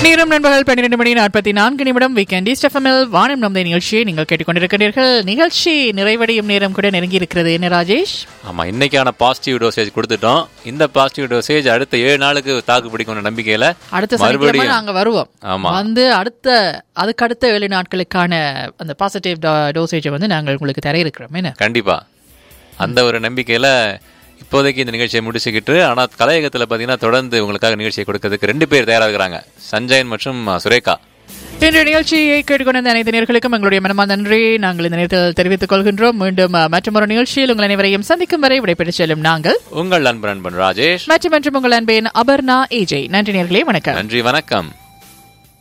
நேரம் நண்பர்கள் பன்னிரண்டு மணி நாற்பத்தி நான்கு நிமிடம் வீக்கெண்ட் ஸ்டெஃபமில் வானம் நம்பை நிகழ்ச்சியை நீங்கள் கேட்டுக்கொண்டிருக்கிறீர்கள் நிகழ்ச்சி நிறைவடையும் நேரம் கூட நெருங்கி இருக்கிறது என்ன ராஜேஷ் ஆமா இன்னைக்கான பாசிட்டிவ் டோசேஜ் கொடுத்துட்டோம் இந்த பாசிட்டிவ் டோசேஜ் அடுத்த ஏழு நாளுக்கு தாக்கு பிடிக்கும் நம்பிக்கையில அடுத்த சனிக்கிழமை மறுபடியும் நாங்க வருவோம் ஆமா. வந்து அடுத்த அதுக்கு அடுத்த ஏழு நாட்களுக்கான அந்த பாசிட்டிவ் டோசேஜை வந்து நாங்கள் உங்களுக்கு தர இருக்கிறோம் என்ன கண்டிப்பா அந்த ஒரு நம்பிக்கையில இப்போதைக்கு இந்த நிகழ்ச்சியை முடிச்சுக்கிட்டு ஆனா கலையகத்துல பாத்தீங்கன்னா தொடர்ந்து உங்களுக்காக நிகழ்ச்சியை கொடுக்கறதுக்கு ரெண்டு பேர் தயாரா இருக்கிறாங்க சஞ்சயன் மற்றும் அஹ், சுரேகா இன்றைய நிகழ்ச்சியை கேட்டுக்கொண்ட அனைத்து நேர்களுக்கும் எங்களுடைய மனமார்ந்த நன்றி நாங்கள் இந்த நேரத்தில் தெரிவித்துக் கொள்கின்றோம் மீண்டும் அஹ், மற்றொரு நிகழ்ச்சியில் உங்கள் அனைவரையும் சந்திக்கும் வரை விடைபெற்று செல்லும் நாங்கள் உங்கள் நண்பன் நண்பன் ராஜேஷ் மற்றும் மற்றும் உங்கள் அன்பின் அபர்ணா ஏஜே நன்றி நேர்களே வணக்கம் நன்றி வணக்கம்